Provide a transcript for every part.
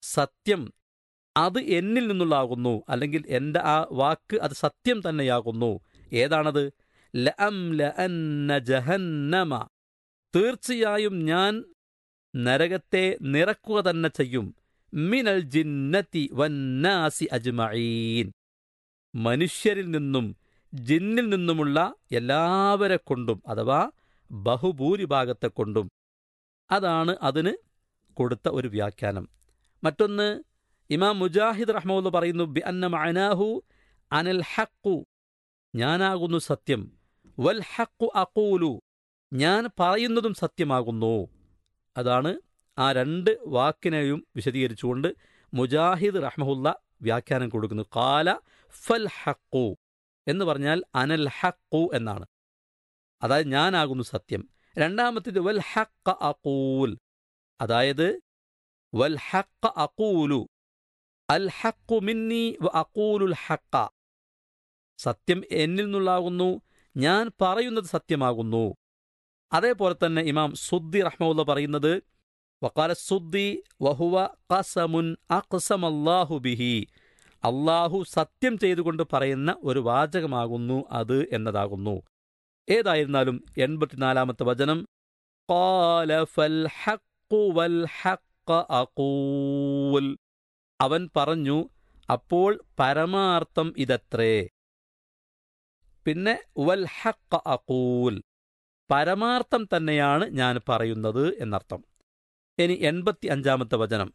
സത്യം അത് എന്നിൽ നിന്നുള്ളാകുന്നു അല്ലെങ്കിൽ എൻ്റെ ആ വാക്ക് അത് സത്യം തന്നെയാകുന്നു ഏതാണത് ലഅം ലഅന്ന ജഹന്നമ തീർച്ചയായും ഞാൻ നരകത്തെ നിറക്കുക തന്നെ ചെയ്യും മിനൽ ജിന്നത്തി വന്നാസി അജ്മഈൻ മനുഷ്യരിൽ നിന്നും ജിന്നിൽ നിന്നുമുള്ള എല്ലാവരെ കൊണ്ടും അഥവാ ബഹുഭൂരിഭാഗത്തെ കൊണ്ടും അതാണ് അതിന് കൊടുത്ത ഒരു വ്യാഖ്യാനം മറ്റൊന്ന് ഇമാം മുജാഹിദ് റഹ്മുല്ല പറയുന്നു ബി അന്ന മഅനാഹു അനൽ ഹക്കു ഞാനാകുന്നു സത്യം വൽ ഹക്കു അക്കൂലു ഞാൻ പറയുന്നതും സത്യമാകുന്നു അതാണ് ആ രണ്ട് വാക്കിനെയും വിശദീകരിച്ചുകൊണ്ട് മുജാഹിദ് റഹ്മുല്ല വ്യാഖ്യാനം കൊടുക്കുന്നു കാല ഫൽ ഹക്കു എന്ന് പറഞ്ഞാൽ അനൽ ഹക്കു എന്നാണ് അതായത് ഞാനാകുന്നു സത്യം രണ്ടാമത്തേത് വൽ ഹക്ക അക്കൂൽ അതായത് വൽ ഹക്ക അക്കൂലു അൽ ഹക്കു മിന്നി വ അക്കൂലുൽ ഹക്ക സത്യം എന്നിൽ നിന്നുള്ളാകുന്നു ഞാൻ പറയുന്നത് സത്യമാകുന്നു അതേപോലെ തന്നെ ഇമാം സുദ്ദി റഹ്മുള്ള പറയുന്നത് വക്കാല സുദ്ദി വഹുവ ഖസമുൻ അഖ്സമല്ലാഹു ബിഹി അള്ളാഹു സത്യം ചെയ്തുകൊണ്ട് പറയുന്ന ഒരു വാചകമാകുന്നു അത് എന്നതാകുന്നു ഏതായിരുന്നാലും എൺപത്തിനാലാമത്തെ വചനം ഖാല ഫൽ ഹഖ്ഖു വൽ ഹഖ്ഖ അഖൂൽ അവൻ പറഞ്ഞു അപ്പോൾ പരമാർത്ഥം ഇതത്രേ പിന്നെ വൽ ഹഖ്ഖ അഖൂൽ പരമാർത്ഥം തന്നെയാണ് ഞാൻ പറയുന്നത് എന്നർത്ഥം ഇനി എൺപത്തി അഞ്ചാമത്തെ വചനം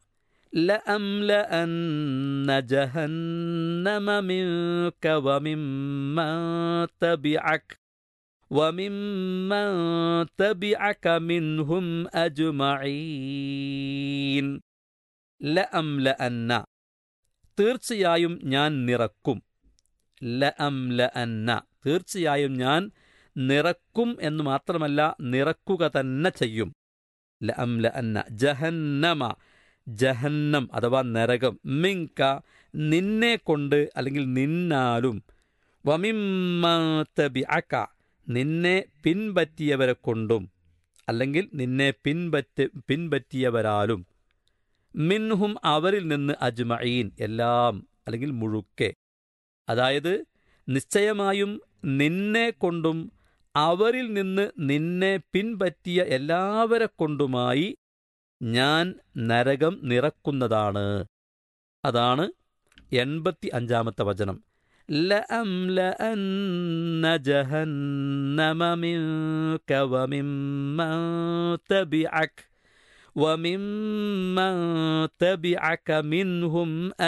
لأملأن جهنم منك وممن تبعك وممن تبعك منهم أجمعين لأملأن തീർച്ചയായും ഞാൻ നിറക്കും ലഅംലഅന്ന തീർച്ചയായും ഞാൻ നിറക്കും എന്ന് മാത്രമല്ല നിറക്കുക തന്നെ ചെയ്യും ലഅംലഅന്ന ജഹന്നമ ജഹന്നം അഥവാ നരകം മിങ്ക നിന്നെ കൊണ്ട് അല്ലെങ്കിൽ നിന്നാലും വമിമ്മ നിന്നെ പിൻപറ്റിയവരെ കൊണ്ടും അല്ലെങ്കിൽ നിന്നെ പിൻപറ്റ് പിൻപറ്റിയവരാലും മിൻഹും അവരിൽ നിന്ന് അജ്മഈൻ എല്ലാം അല്ലെങ്കിൽ മുഴുക്കെ അതായത് നിശ്ചയമായും നിന്നെ കൊണ്ടും അവരിൽ നിന്ന് നിന്നെ പിൻപറ്റിയ എല്ലാവരെ കൊണ്ടുമായി ഞാൻ നരകം നിറക്കുന്നതാണ് അതാണ് എൺപത്തി അഞ്ചാമത്തെ വചനം لأملأن جهنم منك وممن تبعك وممن تبعك منهم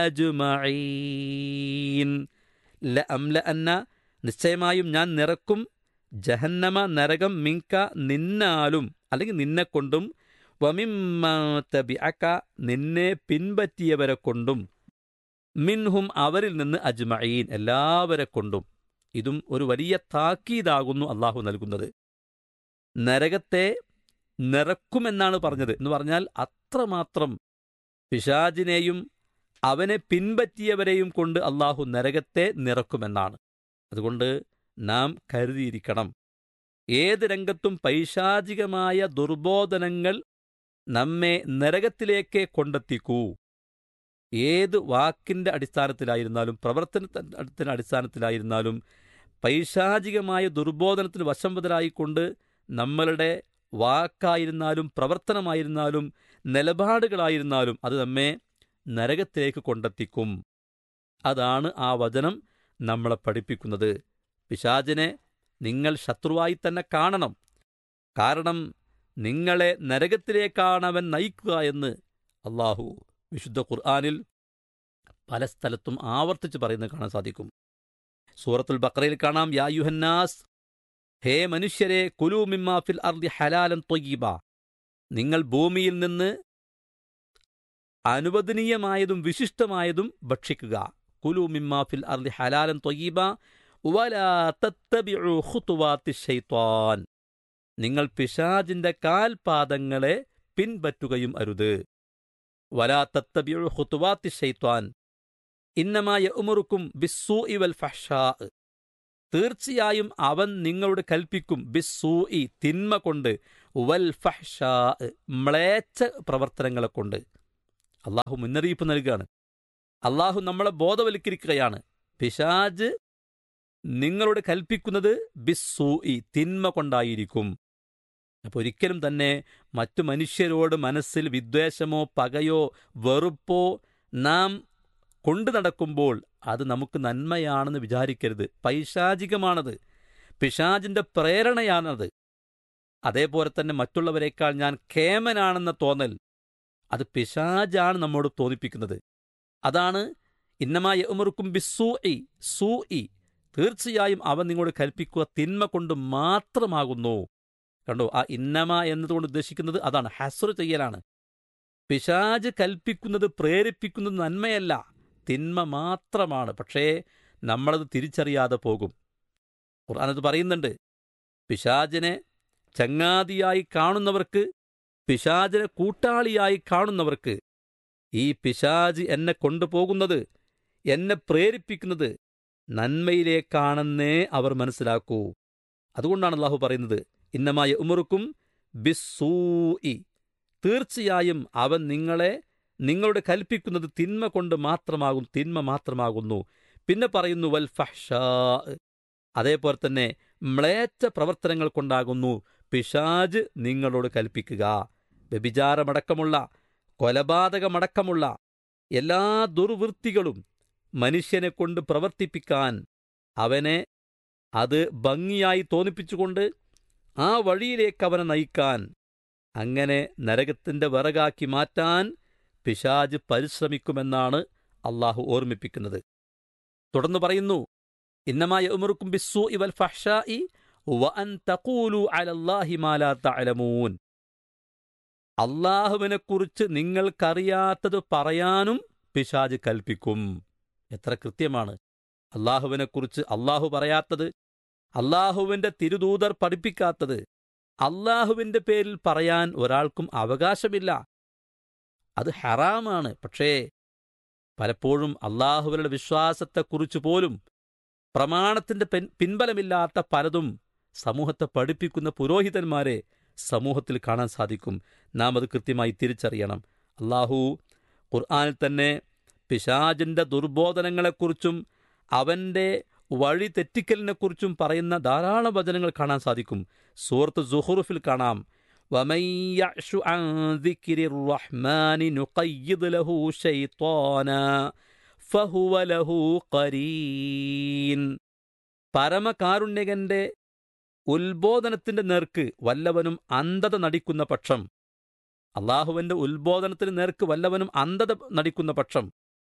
أجمعين لأملأن നിശ്ചയമായും ഞാൻ നിറക്കും ജഹന്നമ നരകം മിങ്ക നിന്നാലും അല്ലെങ്കിൽ നിന്നെക്കൊണ്ടും വമിമ്മ തബിഅക നിന്നെ പിൻപറ്റിയവരെ കൊണ്ടും മിൻഹും അവരിൽ നിന്ന് അജ്മഈൻ എല്ലാവരെ കൊണ്ടും ഇതും ഒരു വലിയ താക്കീതാകുന്നു അള്ളാഹു നൽകുന്നത് നരകത്തെ നിറക്കുമെന്നാണ് പറഞ്ഞത് എന്ന് പറഞ്ഞാൽ അത്രമാത്രം പിശാജിനെയും അവനെ പിൻപറ്റിയവരെയും കൊണ്ട് അള്ളാഹു നരകത്തെ നിറക്കുമെന്നാണ് അതുകൊണ്ട് നാം കരുതിയിരിക്കണം ഏത് രംഗത്തും പൈശാചികമായ ദുർബോധനങ്ങൾ നമ്മെ നരകത്തിലേക്ക് കൊണ്ടെത്തിക്കൂ ഏത് വാക്കിന്റെ അടിസ്ഥാനത്തിലായിരുന്നാലും പ്രവർത്തനത്തിന്റെ അടിസ്ഥാനത്തിലായിരുന്നാലും പൈശാചികമായ ദുർബോധനത്തിന് വശംവതരായിക്കൊണ്ട് നമ്മളുടെ വാക്കായിരുന്നാലും പ്രവർത്തനമായിരുന്നാലും നിലപാടുകളായിരുന്നാലും അത് നമ്മെ നരകത്തിലേക്ക് കൊണ്ടെത്തിക്കും അതാണ് ആ വചനം നമ്മളെ പഠിപ്പിക്കുന്നത് പിശാചിനെ നിങ്ങൾ ശത്രുവായി തന്നെ കാണണം കാരണം നിങ്ങളെ നരകത്തിലേക്കാണ് അവൻ നയിക്കുക എന്ന് അള്ളാഹു വിശുദ്ധ ഖുർആാനിൽ പല സ്ഥലത്തും ആവർത്തിച്ച് പറയുന്നത് കാണാൻ സാധിക്കും സൂറത്തുൽ ബക്രയിൽ കാണാം യാ യുഹന്നാസ് ഹേ മനുഷ്യരെ കുലു മിമ്മാഫിൽ അർദി ഹലാലൻ തൊയ്യബ നിങ്ങൾ ഭൂമിയിൽ നിന്ന് അനുവദനീയമായതും വിശിഷ്ടമായതും ഭക്ഷിക്കുക കുലു മിമ്മാഫിൽ അർദി ഹലാലൻ തൊയ്യബ വലാ തത്തബിഉ ഖുതുവാത്തി ശൈത്വാൻ നിങ്ങൾ പിശാജിന്റെ കാൽപാദങ്ങളെ പിൻപറ്റുകയും അരുത് വലാ തത്തബിഉ ഖുതുവാത്തി ശൈത്വാൻ ഇന്നമായ ഉമറുക്കും ബിസ്സൂ ഇവൽ ഫഷാ തീർച്ചയായും അവൻ നിങ്ങളോട് കൽപ്പിക്കും ബിസ്സൂഇ തിന്മ കൊണ്ട് വൽ ഫഹ്ഷാ മ്ലേച്ഛ പ്രവർത്തനങ്ങളെ കൊണ്ട് അള്ളാഹു മുന്നറിയിപ്പ് നൽകുകയാണ് അള്ളാഹു നമ്മളെ ബോധവൽക്കരിക്കുകയാണ് പിശാജ് നിങ്ങളോട് കൽപ്പിക്കുന്നത് ബിസ്സൂഇ തിന്മ കൊണ്ടായിരിക്കും അപ്പോൾ ഒരിക്കലും തന്നെ മറ്റു മനുഷ്യരോട് മനസ്സിൽ വിദ്വേഷമോ പകയോ വെറുപ്പോ നാം കൊണ്ടു നടക്കുമ്പോൾ അത് നമുക്ക് നന്മയാണെന്ന് വിചാരിക്കരുത് പൈശാചികമാണത് പിശാജിന്റെ പ്രേരണയാണത് അതേപോലെ തന്നെ മറ്റുള്ളവരെക്കാൾ ഞാൻ കേമനാണെന്ന തോന്നൽ അത് പിശാജാണ് നമ്മോട് തോന്നിപ്പിക്കുന്നത് അതാണ് ഇന്നമായ ഉമർക്കും ബിസൂഇ സൂഇ തീർച്ചയായും അവൻ നിങ്ങളോട് കൽപ്പിക്കുക തിന്മ കൊണ്ട് മാത്രമാകുന്നു കണ്ടോ ആ ഇന്നമ എന്നതുകൊണ്ട് ഉദ്ദേശിക്കുന്നത് അതാണ് ഹസ്ർ ചെയ്യലാണ് പിശാജ് കൽപ്പിക്കുന്നത് പ്രേരിപ്പിക്കുന്നത് നന്മയല്ല തിന്മ മാത്രമാണ് പക്ഷേ നമ്മളത് തിരിച്ചറിയാതെ പോകും ഖുർആാനത് പറയുന്നുണ്ട് പിശാജിനെ ചങ്ങാതിയായി കാണുന്നവർക്ക് പിശാജിനെ കൂട്ടാളിയായി കാണുന്നവർക്ക് ഈ പിശാജ് എന്നെ കൊണ്ടുപോകുന്നത് എന്നെ പ്രേരിപ്പിക്കുന്നത് നന്മയിലേക്കാണെന്നേ അവർ മനസ്സിലാക്കൂ അതുകൊണ്ടാണ് അള്ളാഹു പറയുന്നത് ഇന്നമായ ഉമറുക്കും ബിസ്സൂഇ തീർച്ചയായും അവൻ നിങ്ങളെ നിങ്ങളോട് കൽപ്പിക്കുന്നത് തിന്മ കൊണ്ട് മാത്രമാകും തിന്മ മാത്രമാകുന്നു പിന്നെ പറയുന്നു വൽ ഫഹ്ഷാ അതേപോലെ തന്നെ മ്ലേച്ഛ പ്രവർത്തനങ്ങൾ കൊണ്ടാകുന്നു പിശാജ് നിങ്ങളോട് കൽപ്പിക്കുക വ്യഭിചാരമടക്കമുള്ള കൊലപാതകമടക്കമുള്ള എല്ലാ ദുർവൃത്തികളും മനുഷ്യനെ കൊണ്ട് പ്രവർത്തിപ്പിക്കാൻ അവനെ അത് ഭംഗിയായി തോന്നിപ്പിച്ചുകൊണ്ട് ആ വഴിയിലേക്ക് അവനെ നയിക്കാൻ അങ്ങനെ നരകത്തിന്റെ വിറകാക്കി മാറ്റാൻ പിശാജ് പരിശ്രമിക്കുമെന്നാണ് അള്ളാഹു ഓർമ്മിപ്പിക്കുന്നത് തുടർന്ന് പറയുന്നു ഇന്നമായ ഉമറുക്കും ബിസ്സു ഇവൽ ഫഹ്ഷായി വഅൻ തഖൂലു അലല്ലാഹി മാ ലാ തഅലമൂൻ അള്ളാഹുവിനെക്കുറിച്ച് നിങ്ങൾക്കറിയാത്തത് പറയാനും പിശാജ് കൽപ്പിക്കും എത്ര കൃത്യമാണ് അള്ളാഹുവിനെക്കുറിച്ച് അള്ളാഹു പറയാത്തത് അള്ളാഹുവിന്റെ തിരുദൂതർ പഠിപ്പിക്കാത്തത് അള്ളാഹുവിന്റെ പേരിൽ പറയാൻ ഒരാൾക്കും അവകാശമില്ല അത് ഹറാമാണ് പക്ഷേ പലപ്പോഴും അള്ളാഹുവിന്റെ വിശ്വാസത്തെക്കുറിച്ച് പോലും പ്രമാണത്തിന്റെ പിൻ പിൻബലമില്ലാത്ത പലതും സമൂഹത്തെ പഠിപ്പിക്കുന്ന പുരോഹിതന്മാരെ സമൂഹത്തിൽ കാണാൻ സാധിക്കും നാം അത് കൃത്യമായി തിരിച്ചറിയണം അള്ളാഹു ഖുർആാനിൽ തന്നെ പിശാജിന്റെ ദുർബോധനങ്ങളെക്കുറിച്ചും അവന്റെ വഴി തെറ്റിക്കലിനെക്കുറിച്ചും പറയുന്ന ധാരാളം വചനങ്ങൾ കാണാൻ സാധിക്കും സൂറത്ത് സുഹുറുഫിൽ കാണാം ومن يعش عن ذكر الرحمن نقيض له شيطانا فهو له قرين പരമകാരുണ്യകന്റെ ഉത്ബോധനത്തിന്റെ നേർക്ക് വല്ലവനും അന്ധത നടിക്കുന്ന പക്ഷം അള്ളാഹുവിന്റെ ഉത്ബോധനത്തിന് നേർക്ക് വല്ലവനും അന്ധത നടിക്കുന്ന പക്ഷം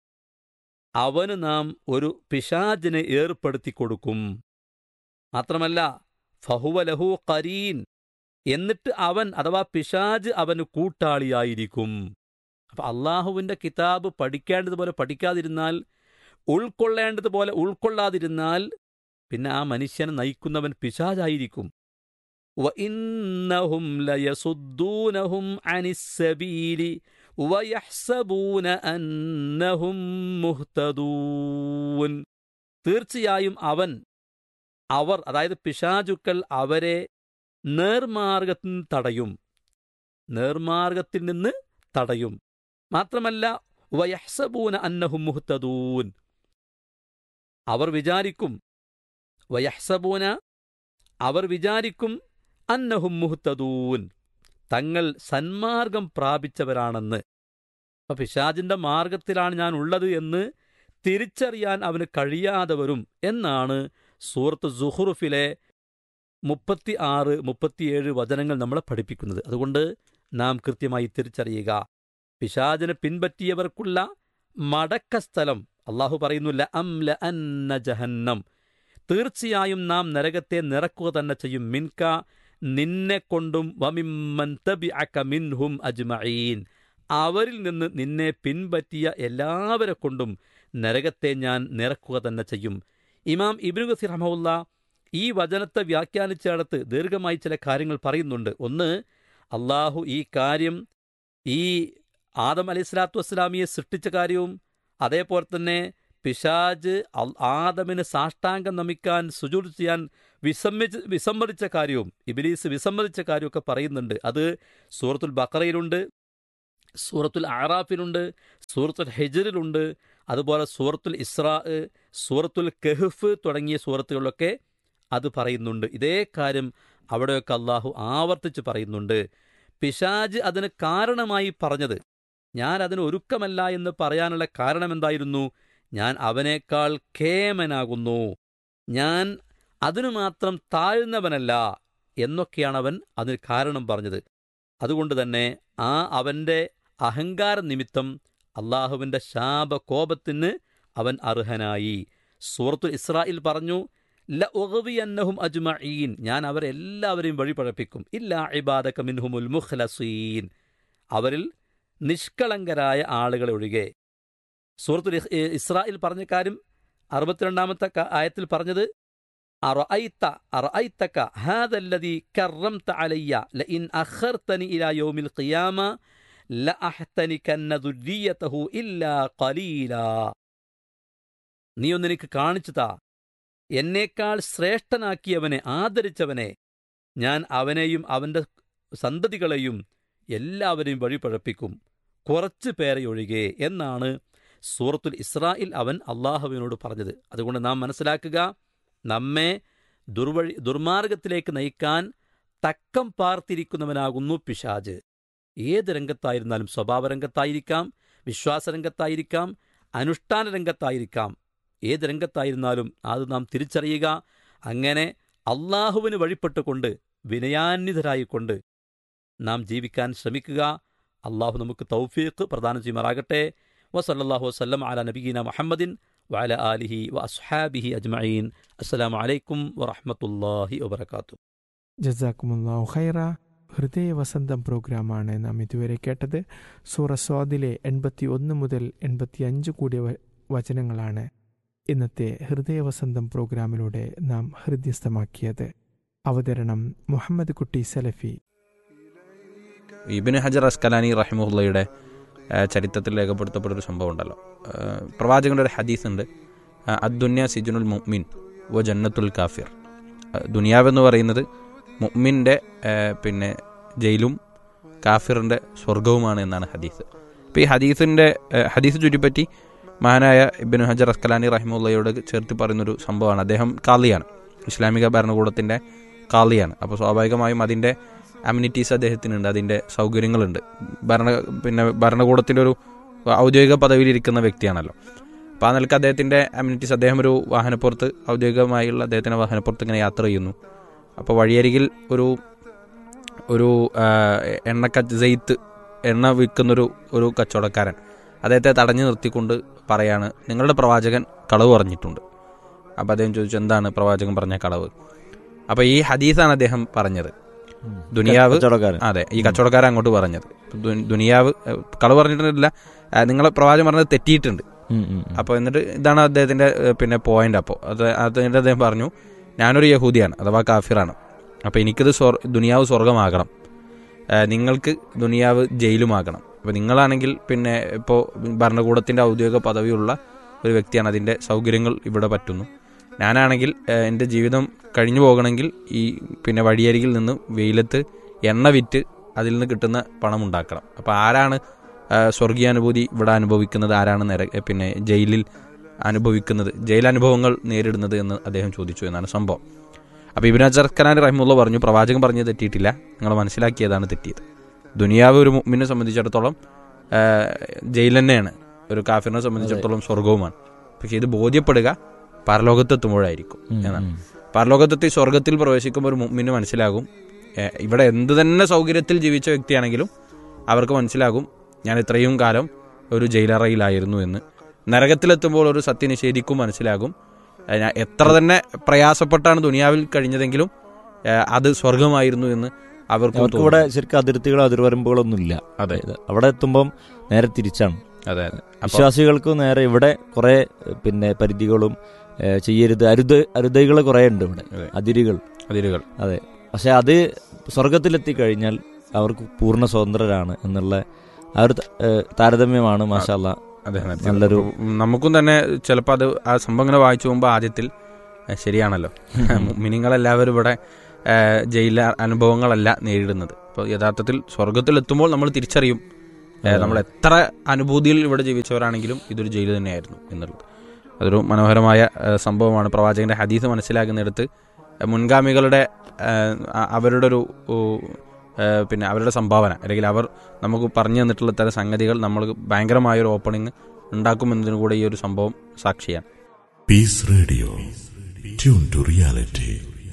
അവന് നാം ഒരു പിശാജിനെ ഏർപ്പെടുത്തി കൊടുക്കും മാത്രമല്ല ഫഹുവ ലഹു കരീൻ എന്നിട്ട് അവൻ അഥവാ പിശാജ് അവന് കൂട്ടാളിയായിരിക്കും അപ്പൊ അള്ളാഹുവിന്റെ കിതാബ് പഠിക്കേണ്ടതുപോലെ പഠിക്കാതിരുന്നാൽ ഉൾക്കൊള്ളേണ്ടതുപോലെ ഉൾക്കൊള്ളാതിരുന്നാൽ പിന്നെ ആ മനുഷ്യനെ നയിക്കുന്നവൻ പിശാജായിരിക്കും وإنهم ليصدونهم عن السبيل ويحسبون أنهم مهتدون തീർച്ചയായും അവൻ അവർ അതായത് പിശാചുക്കൾ അവരെ നേർമാർഗത്തിൽ നിന്ന് തടയും നേർമാർഗത്തിൽ നിന്ന് തടയും മാത്രമല്ല വയഹ്സബൂന അന്നഹും മുഹ്തദൂൻ അവർ വിചാരിക്കും വയഹ്സബൂന അവർ വിചാരിക്കും അന്നഹും മുഹ്തദൂൻ തങ്ങൾ സന്മാർഗം പ്രാപിച്ചവരാണെന്ന് അപ്പൊ പിശാജിന്റെ മാർഗത്തിലാണ് ഞാൻ ഉള്ളത് എന്ന് തിരിച്ചറിയാൻ അവന് കഴിയാതെ വരും എന്നാണ് സൂറത്ത് സുഹുറുഫിലെ മുപ്പത്തി ആറ് മുപ്പത്തിയേഴ് വചനങ്ങൾ നമ്മളെ പഠിപ്പിക്കുന്നത് അതുകൊണ്ട് നാം കൃത്യമായി തിരിച്ചറിയുക പിശാചിനെ പിൻപറ്റിയവർക്കുള്ള മടക്കസ്ഥലം അള്ളാഹു പറയുന്നില്ല അം ല അന്ന ജഹന്നം തീർച്ചയായും നാം നരകത്തെ നിറക്കുക തന്നെ ചെയ്യും മിൻക നിന്നെ കൊണ്ടും വമിമ്മൻ തബിഅക മിൻഹും അജ്മഈൻ അവരിൽ നിന്ന് നിന്നെ പിൻപറ്റിയ എല്ലാവരെ കൊണ്ടും നരകത്തെ ഞാൻ നിറക്കുക തന്നെ ചെയ്യും ഇമാം ഇബ്നു ഗസീർ റഹ്മുല്ല ഈ വചനത്തെ വ്യാഖ്യാനിച്ചിടത്ത് ദീർഘമായി ചില കാര്യങ്ങൾ പറയുന്നുണ്ട് ഒന്ന് അള്ളാഹു ഈ കാര്യം ഈ ആദം അലൈഹി സ്വലാത്തു വസ്സലാമിയെ സൃഷ്ടിച്ച കാര്യവും അതേപോലെ തന്നെ പിശാജ് ആദമിന് സാഷ്ടാംഗം നമിക്കാൻ സുജൂർ ചെയ്യാൻ വിസമ്മതിച്ച് വിസമ്മതിച്ച കാര്യവും ഇബിലീസ് വിസമ്മതിച്ച കാര്യമൊക്കെ പറയുന്നുണ്ട് അത് സൂറത്തുൽ ബക്കറയിലുണ്ട് സൂറത്തുൽ ആറാഫിലുണ്ട് സൂറത്തുൽ ഹെജറിലുണ്ട് അതുപോലെ സൂറത്തുൽ ഇസ്രാ സൂറത്തുൽ കെഹ്ഫ് തുടങ്ങിയ സൂറത്തുകളിലൊക്കെ അത് പറയുന്നുണ്ട് ഇതേ കാര്യം അവിടെയൊക്കെ അള്ളാഹു ആവർത്തിച്ച് പറയുന്നുണ്ട് പിശാജ് അതിന് കാരണമായി പറഞ്ഞത് ഞാൻ അതിന് ഒരുക്കമല്ല എന്ന് പറയാനുള്ള കാരണം എന്തായിരുന്നു ഞാൻ അവനേക്കാൾ കേമനാകുന്നു ഞാൻ അതിനു മാത്രം താഴ്ന്നവനല്ല എന്നൊക്കെയാണ് അവൻ അതിന് കാരണം പറഞ്ഞത് അതുകൊണ്ട് തന്നെ ആ അവൻ്റെ അഹങ്കാര നിമിത്തം അള്ളാഹുവിൻ്റെ ശാപകോപത്തിന് അവൻ അർഹനായി സൂറത്തുൽ ഇസ്രായിൽ പറഞ്ഞു ല ഒഹവിയന്നഹും അജ്മഈൻ ഞാൻ അവരെല്ലാവരെയും വഴിപഴപ്പിക്കും ഇല്ലാ ഇബാദക മിൻഹുമുൽ മുഖ്ലസീൻ അവരിൽ നിഷ്കളങ്കരായ ആളുകളെ ഒഴികെ സൂറത്തുൽ ഇസ്- ഏ, ഇസ്രായിൽ പറഞ്ഞ കാര്യം അറുപത്തിരണ്ടാമത്തെ ക- ആയത്തിൽ പറഞ്ഞത് അറഅയ്ത അറഅയ്തക ഹാദല്ലദീ കറംത അലയ്യ ലഇൻ അഖർതനി ഇലാ യൗമിൽ ഖിയാമ ലഅഹ്തനികന്ന ദുർരിയതഹു ഇല്ലാ ഖലീലാ നീ ഒന്ന് എനിക്ക് കാണിച്ചു താ എന്നേക്കാൾ ശ്രേഷ്ഠനാക്കിയവനെ ആദരിച്ചവനെ ഞാൻ അവനെയും അവന്റെ സന്തതികളെയും എല്ലാവരെയും വഴിപഴപ്പിക്കും കുറച്ചു പേരെ ഒഴികെ എന്നാണ് സൂറത്തുൽ ഇസ്രായിൽ അവൻ അള്ളാഹുവിനോട് പറഞ്ഞത് അതുകൊണ്ട് നാം മനസ്സിലാക്കുക നമ്മെ ദുർവഴി ദുർമാർഗത്തിലേക്ക് നയിക്കാൻ തക്കം പാർത്തിരിക്കുന്നവനാകുന്നു പിശാജ് ഏത് രംഗത്തായിരുന്നാലും സ്വഭാവ രംഗത്തായിരിക്കാം വിശ്വാസരംഗത്തായിരിക്കാം അനുഷ്ഠാന രംഗത്തായിരിക്കാം ഏത് രംഗത്തായിരുന്നാലും അത് നാം തിരിച്ചറിയുക അങ്ങനെ അള്ളാഹുവിന് വഴിപ്പെട്ടുകൊണ്ട് വിനയാന്വിതരായിക്കൊണ്ട് നാം ജീവിക്കാൻ ശ്രമിക്കുക അള്ളാഹു നമുക്ക് തൗഫീഖ് പ്രദാനം ചെയ്യുമാറാകട്ടെ വസല്ലാഹു വസ്ലം അല നബീന മുഹമ്മദിൻ വഅല ആലിഹി വ അസ്ഹാബിഹി അജ്മഈൻ അസ്സലാമു അലൈക്കും വറഹ്മത്തുള്ളാഹി വബറകാത്തു ജസാക്കുമുല്ലാഹു ഖൈറ ഹൃദയ വസന്തം പ്രോഗ്രാമാണ് നാം ഇതുവരെ കേട്ടത് സൂറ സ്വാദിലെ എൺപത്തി ഒന്ന് മുതൽ എൺപത്തി അഞ്ച് കൂടിയ വ- വചനങ്ങളാണ് ഇന്നത്തെ ഹൃദയ വസന്തം പ്രോഗ്രാമിലൂടെ നാം ഹൃദ്യസ്ഥമാക്കിയത് അവതരണം മുഹമ്മദ് കുട്ടി സലഫി ഇബിന് ഹജർ അസ്കലാനി റഹിമുള്ളയുടെ ചരിത്രത്തിൽ രേഖപ്പെടുത്തപ്പെട്ട ഒരു സംഭവം ഉണ്ടല്ലോ ആ, പ്രവാചകന്റെ ഒരു ഹദീസ് ഉണ്ട് ആ, അദ്ദുന്യ സിജുനുൽ മുഅ്മിൻ വ ജന്നത്തുൽ കാഫിർ ആ, ദുനിയാവെന്ന് പറയുന്നത് മുഅ്മിൻ്റെ ആ, പിന്നെ ജയിലും കാഫിറിൻ്റെ സ്വർഗവുമാണ് എന്നാണ് ഹദീസ് അപ്പോൾ ഈ ഹദീസിൻ്റെ ആ, ഹദീസ് ചുറ്റിപ്പറ്റി മഹാനായ ഇബിന് ഹജർ അസ്കലാനി റഹിമുള്ളയോട് ചേർത്ത് പറയുന്നൊരു സംഭവമാണ് അദ്ദേഹം കാളിയാണ് ഇസ്ലാമിക ഭരണകൂടത്തിൻ്റെ കാളിയാണ് അപ്പോൾ സ്വാഭാവികമായും അതിൻ്റെ അമ്യൂണിറ്റീസ് അദ്ദേഹത്തിനുണ്ട് അതിൻ്റെ സൗകര്യങ്ങളുണ്ട് ഭരണ പിന്നെ ഭരണകൂടത്തിൻ്റെ ഒരു ഔദ്യോഗിക പദവിയിലിരിക്കുന്ന വ്യക്തിയാണല്ലോ അപ്പോൾ ആ നിലക്ക് അദ്ദേഹത്തിൻ്റെ അമ്യൂണിറ്റീസ് അദ്ദേഹം ഒരു വാഹനപ്പുറത്ത് ഔദ്യോഗികമായുള്ള അദ്ദേഹത്തിൻ്റെ വാഹനപ്പുറത്ത് ഇങ്ങനെ യാത്ര ചെയ്യുന്നു അപ്പോൾ വഴിയരികിൽ ഒരു ഒരു എണ്ണക്ക ജെയ്ത്ത് എണ്ണ വിൽക്കുന്നൊരു ഒരു കച്ചവടക്കാരൻ അദ്ദേഹത്തെ തടഞ്ഞു നിർത്തിക്കൊണ്ട് പറയാണ് നിങ്ങളുടെ പ്രവാചകൻ കളവ് പറഞ്ഞിട്ടുണ്ട് അപ്പോൾ അദ്ദേഹം ചോദിച്ചു എന്താണ് പ്രവാചകൻ പറഞ്ഞ കളവ് അപ്പോൾ ഈ ഹദീസാണ് അദ്ദേഹം പറഞ്ഞത് ദുനിയാവ് കച്ചവടക്കാരൻ അതെ ഈ കച്ചവടക്കാരൻ അങ്ങോട്ട് പറഞ്ഞത് ദു- ദുനിയാവ് ഏഹ്, കളവ് പറഞ്ഞിട്ടില്ല ഏഹ്, നിങ്ങളെ പ്രവാചകൻ പറഞ്ഞത് തെറ്റിയിട്ടുണ്ട് ഉം, ഉം, ഉം. അപ്പോൾ എന്നിട്ട് ഇതാണ് അദ്ദേഹത്തിന്റെ ഏഹ്, പിന്നെ പോയിന്റ് അപ്പോൾ അത് അതിന്റെ അദ്ദേഹം പറഞ്ഞു ഞാനൊരു യഹൂദിയാണ് അഥവാ കാഫിറാണ് അപ്പോൾ എനിക്കിത് സ്വർ ദുനിയാവ് സ്വർഗമാകണം ഏഹ്, നിങ്ങൾക്ക് ദുനിയാവ് ജയിലുമാകണം അപ്പോൾ നിങ്ങളാണെങ്കിൽ പിന്നെ ഇപ്പോൾ ഭരണകൂടത്തിന്റെ ഔദ്യോഗിക പദവിയുള്ള ഒരു വ്യക്തിയാണ് അതിന്റെ സൗകര്യങ്ങൾ ഇവിടെ പറ്റുന്നു ഞാനാണെങ്കിൽ ഏഹ്, എൻ്റെ ജീവിതം കഴിഞ്ഞു പോകണമെങ്കിൽ ഈ പിന്നെ വഴിയരികിൽ നിന്ന് വെയിലത്ത് എണ്ണ വിറ്റ് അതിൽ നിന്ന് കിട്ടുന്ന പണം ഉണ്ടാക്കണം അപ്പോൾ ആരാണ് ആ, സ്വർഗീയാനുഭൂതി ഇവിടെ അനുഭവിക്കുന്നത് ആരാണ് നര പിന്നെ ജയിലിൽ അനുഭവിക്കുന്നത് ജയിലനുഭവങ്ങൾ നേരിടുന്നത് എന്ന് അദ്ദേഹം ചോദിച്ചു എന്നാണ് സംഭവം അപ്പോൾ ഇബിൻ അജർ ഖനാൻ റഹിമുള്ള പറഞ്ഞു പ്രവാചകൻ പറഞ്ഞത് തെറ്റിയിട്ടില്ല നിങ്ങൾ മനസ്സിലാക്കിയതാണ് തെറ്റിയത് ദുനിയാവ് ഒരു മുമ്മിനെ സംബന്ധിച്ചിടത്തോളം ആ, ജയിൽ തന്നെയാണ് ഒരു കാഫിറിനെ സംബന്ധിച്ചിടത്തോളം സ്വർഗവുമാണ് പക്ഷേ ഇത് ബോധ്യപ്പെടുക പരലോകത്തെത്തുമ്പോഴായിരിക്കും ഉം, എന്നാണ് ഉം. പരലോകത്തെത്തി സ്വർഗത്തിൽ പ്രവേശിക്കുമ്പോൾ ഒരു മുമ്മിന് മനസ്സിലാകും ഏ, ഇവിടെ എന്ത് തന്നെ സൗകര്യത്തിൽ ജീവിച്ച വ്യക്തിയാണെങ്കിലും അവർക്ക് മനസ്സിലാകും ഞാൻ ഇത്രയും കാലം ഒരു ജയിലറയിലായിരുന്നു എന്ന് നരകത്തിലെത്തുമ്പോൾ ഒരു സത്യനിഷേധിക്കും മനസ്സിലാകും ഏ, ഞാൻ എത്ര തന്നെ പ്രയാസപ്പെട്ടാണ് ദുനിയാവിൽ കഴിഞ്ഞതെങ്കിലും ഏ, അത് സ്വർഗമായിരുന്നു എന്ന് അവർക്ക് അവർക്ക് ഇവിടെ ശരിക്കും അതിർത്തികളോ അതിർവരമ്പുകളൊന്നും ഇല്ല അതെ അവിടെ എത്തുമ്പം നേരെ തിരിച്ചാണ് അതെ അതെ അപ്പൊ വിശ്വാസികൾക്ക് നേരെ ഇവിടെ കുറെ പിന്നെ പരിധികളും ഏ, ചെയ്യരുത് അരുത് അരുതകൾ കുറെ ഉണ്ട് ഇവിടെ അതെ. അതിരുകൾ അതിരുകൾ പക്ഷെ അത് സ്വർഗത്തിലെത്തി കഴിഞ്ഞാൽ അവർക്ക് പൂർണ്ണ സ്വതന്ത്രരാണ് എന്നുള്ള ആ ഒരു ത- ഏ, താരതമ്യമാണ് മാഷാല്ല അതെ അതെ. നല്ലൊരു നമുക്കും തന്നെ ചിലപ്പോൾ അത് ആ സംഭവം ഇങ്ങനെ വായിച്ചു പോകുമ്പോൾ ആദ്യത്തിൽ ഏ, ശരിയാണല്ലോ മിനിങ്ങളെല്ലാവരും ഇവിടെ ജയില അനുഭവങ്ങളല്ല നേരിടുന്നത് അപ്പോൾ യഥാർത്ഥത്തിൽ സ്വർഗത്തിലെത്തുമ്പോൾ നമ്മൾ തിരിച്ചറിയും ഏ, നമ്മൾ എത്ര അനുഭൂതിയിൽ ഇവിടെ ജീവിച്ചവരാണെങ്കിലും ഇതൊരു ജയിൽ തന്നെയായിരുന്നു എന്നുള്ളത് അതൊരു മനോഹരമായ ഏ, സംഭവമാണ് പ്രവാചകന്റെ ഹദീസ് മനസ്സിലാക്കുന്നിടത്ത് ഏ, മുൻഗാമികളുടെ ഏ, അ- അവരുടെ ഒരു ഓ, ഏ, പിന്നെ അവരുടെ സംഭാവന അല്ലെങ്കിൽ അവർ നമുക്ക് പറഞ്ഞു തന്നിട്ടുള്ള തരം സംഗതികൾ നമ്മൾ ഭയങ്കരമായ ഒരു ഓപ്പണിംഗ് ഉണ്ടാക്കുമെന്നതിന് കൂടെ ഈ ഒരു സംഭവം സാക്ഷിയാണ് Peace Radio. Tune to reality.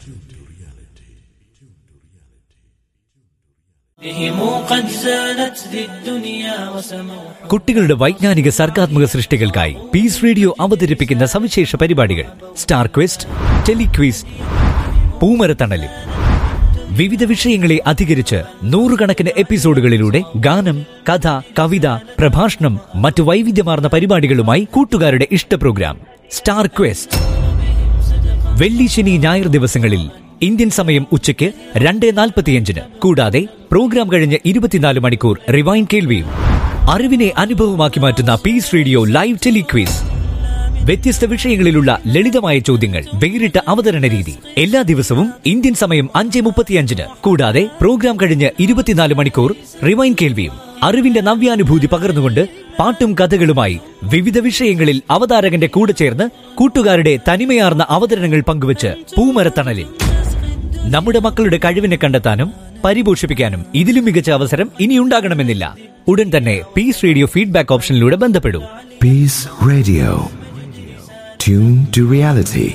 بهم قد زانت ذي الدنيا وسموا കുട്ടികളുടെ വൈജ്ഞാനിക സർഗാത്മക സൃഷ്ടികൾക്കായി പീസ് റേഡിയോ അവതരിപ്പിക്കുന്ന സവിശേഷ പരിപാടികൾ സ്റ്റാർ ക്വസ്റ്റ് ടെലിക്വീസ് പൂമരത്തണലും വിവിധ വിഷയങ്ങളെ അധികരിച്ച് നൂറുകണക്കിന് എപ്പിസോഡുകളിലൂടെ ഗാനം കഥ കവിത പ്രഭാഷണം മറ്റു വൈവിധ്യമാർന്ന പരിപാടികളുമായി കൂട്ടുകാരുടെ ഇഷ്ട പ്രോഗ്രാം സ്റ്റാർ ക്വസ്റ്റ് വെള്ളി ശനി ഞായർ ദിവസങ്ങളിൽ ഇന്ത്യൻ സമയം ഉച്ചയ്ക്ക് രണ്ട് നാൽപ്പത്തിയഞ്ചിന് കൂടാതെ പ്രോഗ്രാം കഴിഞ്ഞ് ഇരുപത്തിനാല് മണിക്കൂർ റിവൈൻ കേൾവിയും അറിവിനെ അനുഭവമാക്കി മാറ്റുന്ന പീസ് റേഡിയോ ലൈവ് ടെലിക്വീസ് വ്യത്യസ്ത വിഷയങ്ങളിലുള്ള ലളിതമായ ചോദ്യങ്ങൾ വേറിട്ട അവതരണ രീതി എല്ലാ ദിവസവും ഇന്ത്യൻ സമയം അഞ്ച് മുപ്പത്തിയഞ്ചിന് കൂടാതെ പ്രോഗ്രാം കഴിഞ്ഞ് ഇരുപത്തിനാല് മണിക്കൂർ റിവൈൻ കേൾവിയും അറിവിന്റെ നവ്യാനുഭൂതി പകർന്നുകൊണ്ട് പാട്ടും കഥകളുമായി വിവിധ വിഷയങ്ങളിൽ അവതാരകന്റെ കൂടെ ചേർന്ന് കൂട്ടുകാരുടെ തനിമയാർന്ന അവതരണങ്ങൾ പങ്കുവച്ച് പൂമരത്തണലിൽ നമ്മുടെ മക്കളുടെ കഴിവിനെ കണ്ടെത്താനും പരിപോഷിപ്പിക്കാനും ഇതിലും മികച്ച അവസരം ഇനിയുണ്ടാകണമെന്നില്ല ഉടൻ തന്നെ പീസ് റേഡിയോ ഫീഡ്ബാക്ക് ഓപ്ഷനിലൂടെ ബന്ധപ്പെടൂ Peace Radio. Tune to reality.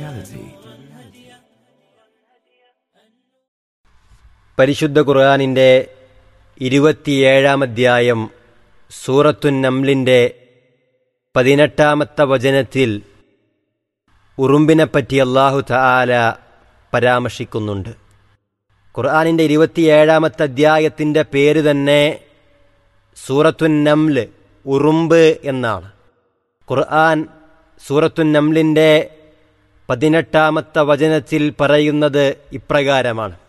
പരിശുദ്ധ ഖുർആാനിൻ്റെ ഇരുപത്തിയേഴാം അധ്യായം സൂറത്തുൻ നംലിൻ്റെ പതിനെട്ടാമത്തെ വചനത്തിൽ ഉറുമ്പിനെപ്പറ്റി അള്ളാഹു തആല പരാമർശിക്കുന്നുണ്ട് ഖുർആാനിൻ്റെ ഇരുപത്തിയേഴാമത്തെ അധ്യായത്തിൻ്റെ പേര് തന്നെ സൂറത്തുൻ നംല് ഉറുമ്പ് എന്നാണ് ഖുർആൻ സൂറത്തുൻ നംലിൻ്റെ പതിനെട്ടാമത്തെ വചനത്തിൽ പറയുന്നത് ഇപ്രകാരമാണ്